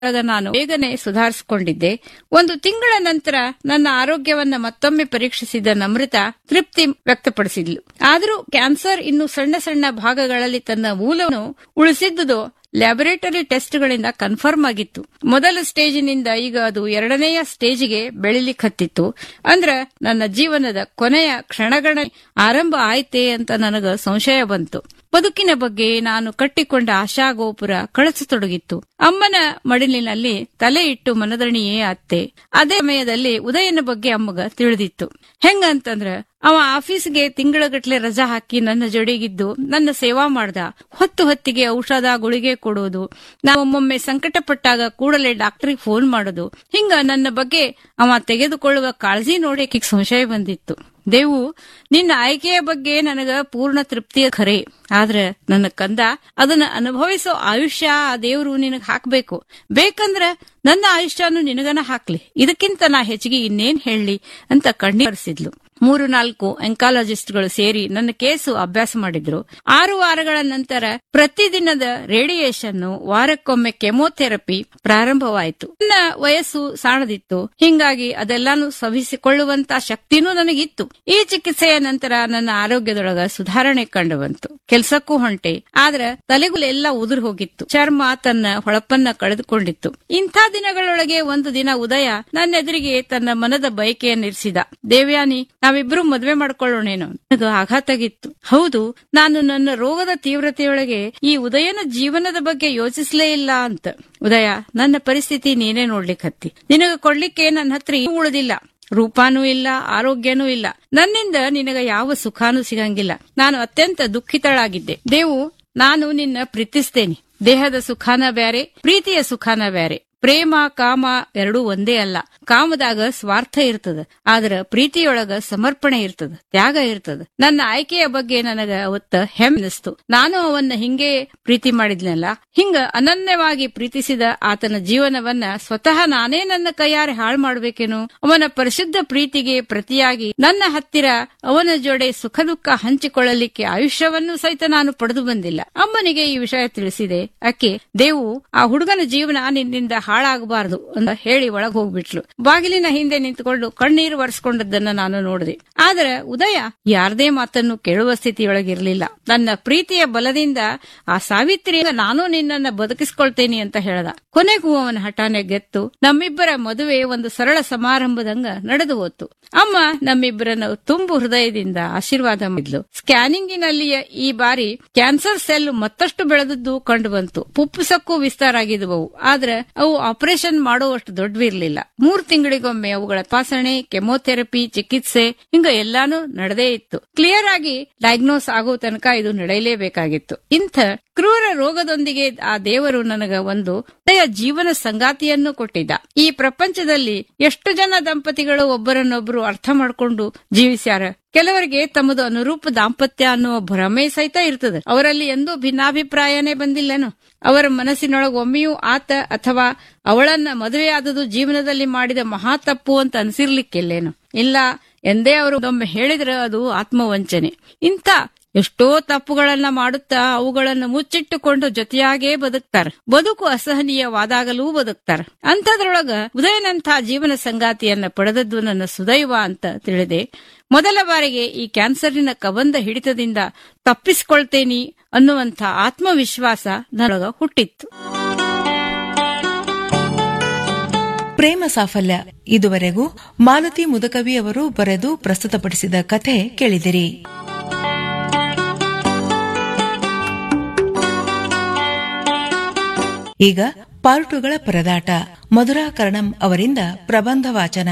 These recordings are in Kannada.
ಆಗ ನಾನು ಬೇಗನೆ ಸುಧಾರಿಸಿಕೊಂಡಿದ್ದೆ ಒಂದು ತಿಂಗಳ ನಂತರ ನನ್ನ ಆರೋಗ್ಯವನ್ನ ಮತ್ತೊಮ್ಮೆ ಪರೀಕ್ಷಿಸಿದ ನಮ್ರತ ತೃಪ್ತಿ ವ್ಯಕ್ತಪಡಿಸಿದ್ಲು ಆದರೂ ಕ್ಯಾನ್ಸರ್ ಇನ್ನು ಸಣ್ಣ ಸಣ್ಣ ಭಾಗಗಳಲ್ಲಿ ತನ್ನ ಮೂಲವನ್ನು ಉಳಿಸಿದ್ದುದು ಲ್ಯಾಬೊರೇಟರಿ ಟೆಸ್ಟ್ಗಳಿಂದ ಕನ್ಫರ್ಮ್ ಆಗಿತ್ತು ಮೊದಲ ಸ್ಟೇಜಿನಿಂದ ಈಗ ಅದು ಎರಡನೆಯ ಸ್ಟೇಜಿಗೆ ಬೆಳಿಲಿಕ್ಕತ್ತಿತ್ತು ಅಂದ್ರ ನನ್ನ ಜೀವನದ ಕೊನೆಯ ಕ್ಷಣಗಳ ಆರಂಭ ಆಯ್ತೆ ಅಂತ ನನಗ ಸಂಶಯ ಬಂತು ಬದುಕಿನ ಬಗ್ಗೆ ನಾನು ಕಟ್ಟಿಕೊಂಡ ಆಶಾಗೋಪುರ ಕಳಚತೊಡಗಿತ್ತು ಅಮ್ಮನ ಮಡಿಲಿನಲ್ಲಿ ತಲೆ ಇಟ್ಟು ಮನದಣಿಯೇ ಅತ್ತೆ ಅದೇ ಸಮಯದಲ್ಲಿ ಉದಯನ ಬಗ್ಗೆ ಅಮ್ಮಗ ತಿಳಿದಿತ್ತು ಹೆಂಗಂತಂದ್ರ ಅವ ಆಫೀಸ್ಗೆ ತಿಂಗಳಗಟ್ಲೆ ರಜಾ ಹಾಕಿ ನನ್ನ ಜೊಡೆಗಿದ್ದು ನನ್ನ ಸೇವಾ ಮಾಡ್ದ ಹೊತ್ತು ಹೊತ್ತಿಗೆ ಔಷಧ ಗುಳಿಗೆ ಕೊಡೋದು ನಾವೊಮ್ಮೊಮ್ಮೆ ಸಂಕಟ ಪಟ್ಟಾಗ ಕೂಡಲೇ ಡಾಕ್ಟರ್ಗೆ ಫೋನ್ ಮಾಡೋದು ಹಿಂಗ ನನ್ನ ಬಗ್ಗೆ ಅವ ತೆಗೆದುಕೊಳ್ಳುವ ಕಾಳಜಿ ನೋಡಿ ಆಕಿಗ್ ಸಂಶಯ ಬಂದಿತ್ತು ದೇವು ನಿನ್ನ ಆಯ್ಕೆಯ ಬಗ್ಗೆ ನನಗ ಪೂರ್ಣ ತೃಪ್ತಿಯ ಖರೆ ಆದ್ರೆ ನನ್ನ ಕಂದ ಅದನ್ನ ಅನುಭವಿಸೋ ಆಯುಷ್ಯ ಆ ದೇವ್ರು ನಿನಗ್ ಹಾಕ್ಬೇಕು ಬೇಕಂದ್ರ ನನ್ನ ಆಯುಷ್ಯನು ನಿನಗನ ಹಾಕ್ಲಿ ಇದಕ್ಕಿಂತ ನಾ ಹೆಚ್ಚಿಗೆ ಇನ್ನೇನ್ ಹೇಳಲಿ ಅಂತ ಕಣ್ಣೀರಿಸಿದ್ಲು ಮೂರು ನಾಲ್ಕು ಎಂಕಾಲಜಿಸ್ಟ್ಗಳು ಸೇರಿ ನನ್ನ ಕೇಸು ಅಭ್ಯಾಸ ಮಾಡಿದ್ರು ಆರು ವಾರಗಳ ನಂತರ ಪ್ರತಿದಿನದ ರೇಡಿಯೇಷನ್ ವಾರಕ್ಕೊಮ್ಮೆ ಕೆಮೊಥೆರಪಿ ಪ್ರಾರಂಭವಾಯಿತು ನನ್ನ ವಯಸ್ಸು ಸಾಣದಿತ್ತು ಹಿಂಗಾಗಿ ಅದೆಲ್ಲಾನು ಸವಿಸಿಕೊಳ್ಳುವಂತ ಶಕ್ತಿನೂ ನನಗಿತ್ತು ಈ ಚಿಕಿತ್ಸೆಯ ನಂತರ ನನ್ನ ಆರೋಗ್ಯದೊಳಗ ಸುಧಾರಣೆ ಕಂಡು ಬಂತು ಕೆಲ್ಸಕ್ಕೂ ಹೊಂಟೆ ಆದ್ರ ತಲೆಗುಲೆಲ್ಲ ಉದುರು ಹೋಗಿತ್ತು ಚರ್ಮ ತನ್ನ ಹೊಳಪನ್ನ ಕಳೆದುಕೊಂಡಿತ್ತು ಇಂಥ ದಿನಗಳೊಳಗೆ ಒಂದು ದಿನ ಉದಯ ನನ್ನ ಎದುರಿಗೆ ತನ್ನ ಮನದ ಬಯಕೆಯನ್ನಿರಿಸಿದ ದೇವ್ಯಾನಿ ನಾವಿಬ್ರು ಮದ್ವೆ ಮಾಡ್ಕೊಳ್ಳೋಣೇನೋ ನನಗ ಆಘಾತಾಗಿತ್ತು ಹೌದು ನಾನು ನನ್ನ ರೋಗದ ತೀವ್ರತೆಯೊಳಗೆ ಈ ಉದಯನ ಜೀವನದ ಬಗ್ಗೆ ಯೋಚಿಸ್ಲೇ ಇಲ್ಲ ಅಂತ ಉದಯ ನನ್ನ ಪರಿಸ್ಥಿತಿ ನೀನೇ ನೋಡ್ಲಿಕ್ಕತ್ತಿ ನಿನಗ ಕೊಡ್ಲಿಕ್ಕೆ ನನ್ನ ಹತ್ರ ಏನೂ ಉಳಿದಿಲ್ಲ ರೂಪಾನೂ ಇಲ್ಲ ಆರೋಗ್ಯನೂ ಇಲ್ಲ ನನ್ನಿಂದ ನಿನಗ ಯಾವ ಸುಖಾನೂ ಸಿಗಂಗಿಲ್ಲ ನಾನು ಅತ್ಯಂತ ದುಃಖಿತಳಾಗಿದ್ದೆ ದೇವು ನಾನು ನಿನ್ನ ಪ್ರೀತಿಸ್ತೇನೆ ದೇಹದ ಸುಖಾನ ಬ್ಯಾರೆ ಪ್ರೀತಿಯ ಸುಖಾನ ಬ್ಯಾರೆ ಪ್ರೇಮ ಕಾಮ ಎರಡೂ ಒಂದೇ ಅಲ್ಲ ಕಾಮದಾಗ ಸ್ವಾರ್ಥ ಇರ್ತದ ಆದ್ರ ಪ್ರೀತಿಯೊಳಗ ಸಮರ್ಪಣೆ ಇರ್ತದ ತ್ಯಾಗ ಇರ್ತದ ನನ್ನ ಆಯ್ಕೆಯ ಬಗ್ಗೆ ನನಗ ಅವತ್ತ ಹೆಮ್ಮೆನಿಸ್ತು ನಾನು ಅವನ್ನ ಹಿಂಗೆ ಪ್ರೀತಿ ಮಾಡಿದ್ನಲ್ಲ ಹಿಂಗ ಅನನ್ಯವಾಗಿ ಪ್ರೀತಿಸಿದ ಆತನ ಜೀವನವನ್ನ ಸ್ವತಃ ನಾನೇ ನನ್ನ ಕೈಯಾರೆ ಹಾಳು ಮಾಡ್ಬೇಕೇನು ಅವನ ಪರಿಶುದ್ಧ ಪ್ರೀತಿಗೆ ಪ್ರತಿಯಾಗಿ ನನ್ನ ಹತ್ತಿರ ಅವನ ಜೋಡೆ ಸುಖ ದುಃಖ ಹಂಚಿಕೊಳ್ಳಲಿಕ್ಕೆ ಆಯುಷ್ಯವನ್ನು ಸಹಿತ ನಾನು ಪಡೆದು ಬಂದಿಲ್ಲ ಅಮ್ಮನಿಗೆ ಈ ವಿಷಯ ತಿಳಿಸಿದೆ ಅಕ್ಕೆ ದೇವು ಆ ಹುಡುಗನ ಜೀವನ ನಿನ್ನಿಂದ ಹಾಳಾಗಬಾರದು ಅಂತ ಹೇಳಿ ಒಳಗ್ ಹೋಗ್ಬಿಟ್ಲು ಬಾಗಿಲಿನ ಹಿಂದೆ ನಿಂತುಕೊಂಡು ಕಣ್ಣೀರು ಒರೆಸ್ಕೊಂಡದ್ದನ್ನ ನಾನು ನೋಡಿದೆ ಆದ್ರೆ ಉದಯ ಯಾರದೇ ಮಾತನ್ನು ಕೇಳುವ ಸ್ಥಿತಿಯೊಳಗಿರ್ಲಿಲ್ಲ ನನ್ನ ಪ್ರೀತಿಯ ಬಲದಿಂದ ಆ ಸಾವಿತ್ರಿ ನಾನು ನಿನ್ನನ್ನ ಬದುಕಿಸ್ಕೊಳ್ತೇನೆ ಅಂತ ಹೇಳ್ದ ಕೊನೆಗೂ ಅವನ ಹಠಾನೆ ಗೆತ್ತು ನಮ್ಮಿಬ್ಬರ ಮದುವೆ ಒಂದು ಸರಳ ಸಮಾರಂಭದಂಗ ನಡೆದು ಹೋತು ಅಮ್ಮ ನಮ್ಮಿಬ್ಬರನ್ನು ತುಂಬು ಹೃದಯದಿಂದ ಆಶೀರ್ವಾದ ಮಾಡಿದ್ಲು ಸ್ಕ್ಯಾನಿಂಗಿನಲ್ಲಿಯ ಈ ಬಾರಿ ಕ್ಯಾನ್ಸರ್ ಸೆಲ್ ಮತ್ತಷ್ಟು ಬೆಳೆದದ್ದು ಕಂಡು ಬಂತು ಪುಪ್ಪುಸಕ್ಕೂ ವಿಸ್ತಾರ ಆಗಿದ್ವು ಆದ್ರೆ ಅವು ಆಪರೇಷನ್ ಮಾಡುವಷ್ಟು ದೊಡ್ಡವಿರ್ಲಿಲ್ಲ ಮೂರ್ ತಿಂಗಳಿಗೊಮ್ಮೆ ಅವುಗಳ ತಪಾಸಣೆ ಕೆಮೊಥೆರಪಿ ಚಿಕಿತ್ಸೆ ಹಿಂಗ ಎಲ್ಲಾನು ನಡೆದೇ ಇತ್ತು ಕ್ಲಿಯರ್ ಆಗಿ ಡಯಾಗ್ನೋಸ್ ಆಗೋ ತನಕ ಇದು ನಡೆಯಲೇಬೇಕಾಗಿತ್ತು ಇಂಥ ಕ್ರೂರ ರೋಗದೊಂದಿಗೆ ಆ ದೇವರು ನನಗ ಒಂದು ಒಳ್ಳೆಯ ಜೀವನ ಸಂಗಾತಿಯನ್ನು ಕೊಟ್ಟಿದ್ದ ಈ ಪ್ರಪಂಚದಲ್ಲಿ ಎಷ್ಟು ಜನ ದಂಪತಿಗಳು ಒಬ್ಬರನ್ನೊಬ್ಬರು ಅರ್ಥ ಮಾಡ್ಕೊಂಡು ಜೀವಿಸ್ಯಾರ ಕೆಲವರಿಗೆ ತಮ್ಮದು ಅನುರೂಪ ದಾಂಪತ್ಯ ಅನ್ನುವ ಭ್ರಮೆ ಸಹಿತ ಇರ್ತದೆ ಅವರಲ್ಲಿ ಎಂದೂ ಭಿನ್ನಾಭಿಪ್ರಾಯನೇ ಬಂದಿಲ್ಲನು ಅವರ ಮನಸ್ಸಿನೊಳಗೆ ಒಮ್ಮೆಯೂ ಆತ ಅಥವಾ ಅವಳನ್ನ ಮದುವೆಯಾದದು ಜೀವನದಲ್ಲಿ ಮಾಡಿದ ಮಹಾ ತಪ್ಪು ಅಂತ ಅನ್ಸಿರ್ಲಿಕ್ಕಿಲ್ಲೇನು ಇಲ್ಲ ಎಂದೇ ಅವರು ಒಮ್ಮೆ ಹೇಳಿದ್ರೆ ಅದು ಆತ್ಮವಂಚನೆ ಇಂಥ ಎಷ್ಟೋ ತಪ್ಪುಗಳನ್ನ ಮಾಡುತ್ತಾ ಅವುಗಳನ್ನು ಮುಚ್ಚಿಟ್ಟುಕೊಂಡು ಜೊತೆಯಾಗೇ ಬದುಕ್ತಾರ ಬದುಕು ಅಸಹನೀಯವಾದಾಗಲೂ ಬದುಕ್ತಾರ ಅಂಥದ್ರೊಳಗ ಉದಯನಂಥ ಜೀವನ ಸಂಗಾತಿಯನ್ನ ಪಡೆದದ್ದು ನನ್ನ ಸುದೈವ ಅಂತ ತಿಳಿದೆ ಮೊದಲ ಬಾರಿಗೆ ಈ ಕ್ಯಾನ್ಸರಿನ ಕಬಂದ ಹಿಡಿತದಿಂದ ತಪ್ಪಿಸಿಕೊಳ್ತೇನಿ ಅನ್ನುವಂಥ ಆತ್ಮವಿಶ್ವಾಸ ನನಗ ಹುಟ್ಟಿತ್ತು ಪ್ರೇಮ ಸಾಫಲ್ಯ ಇದುವರೆಗೂ ಮಾಲತಿ ಮುದಕವಿ ಅವರು ಬರೆದು ಪ್ರಸ್ತುತಪಡಿಸಿದ ಕಥೆ ಕೇಳಿದಿರಿ ಈಗ ಪಾರ್ಟುಗಳ ಪರದಾಟ ಮಧುರಾ ಕರ್ಣಂ ಅವರಿಂದ ಪ್ರಬಂಧ ವಾಚನ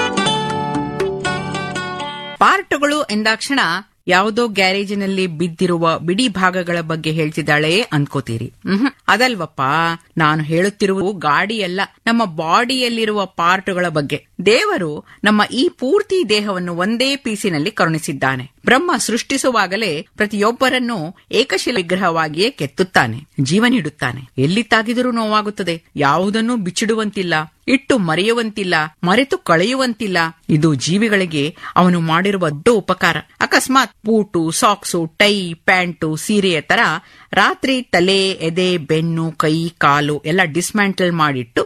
ಪಾರ್ಟ್ಗಳು ಎಂದಾಕ್ಷಣ ಯಾವುದೋ ಗ್ಯಾರೇಜಿನಲ್ಲಿ ಬಿದ್ದಿರುವ ಬಿಡಿ ಭಾಗಗಳ ಬಗ್ಗೆ ಹೇಳ್ತಿದ್ದಾಳೆ ಅನ್ಕೋತೀರಿ ಮ್ಹೂ. ಅದಲ್ವಪ್ಪ ನಾನು ಹೇಳುತ್ತಿರುವ ಗಾಡಿ ಅಲ್ಲ ನಮ್ಮ ಬಾಡಿಯಲ್ಲಿರುವ ಪಾರ್ಟ್ಗಳ ಬಗ್ಗೆ ದೇವರು ನಮ್ಮ ಈ ಪೂರ್ತಿ ದೇಹವನ್ನು ಒಂದೇ ಪೀಸಿನಲ್ಲಿ ಕರುಣಿಸಿದ್ದಾನೆ ಬ್ರಹ್ಮ ಸೃಷ್ಟಿಸುವಾಗಲೇ ಪ್ರತಿಯೊಬ್ಬರನ್ನು ಏಕಶಿಲ ವಿಗ್ರಹವಾಗಿಯೇ ಕೆತ್ತುತ್ತಾನೆ ಜೀವ ನೀಡುತ್ತಾನೆ ಎಲ್ಲಿ ತಾಗಿದರೂ ನೋವಾಗುತ್ತದೆ ಯಾವುದನ್ನೂ ಬಿಚ್ಚಿಡುವಂತಿಲ್ಲ ಇಟ್ಟು ಮರೆಯುವಂತಿಲ್ಲ ಮರೆತು ಕಳೆಯುವಂತಿಲ್ಲ ಇದು ಜೀವಿಗಳಿಗೆ ಅವನು ಮಾಡಿರುವ ದೊಡ್ಡ ಉಪಕಾರ ಅಕಸ್ಮಾತ್ ಬೂಟು ಸಾಕ್ಸು ಟೈ ಪ್ಯಾಂಟು ಸೀರೆಯ ತರ ರಾತ್ರಿ ತಲೆ ಎದೆ ಬೆನ್ನು ಕೈ ಕಾಲು ಎಲ್ಲ ಡಿಸ್ಮ್ಯಾಂಟಲ್ ಮಾಡಿಟ್ಟು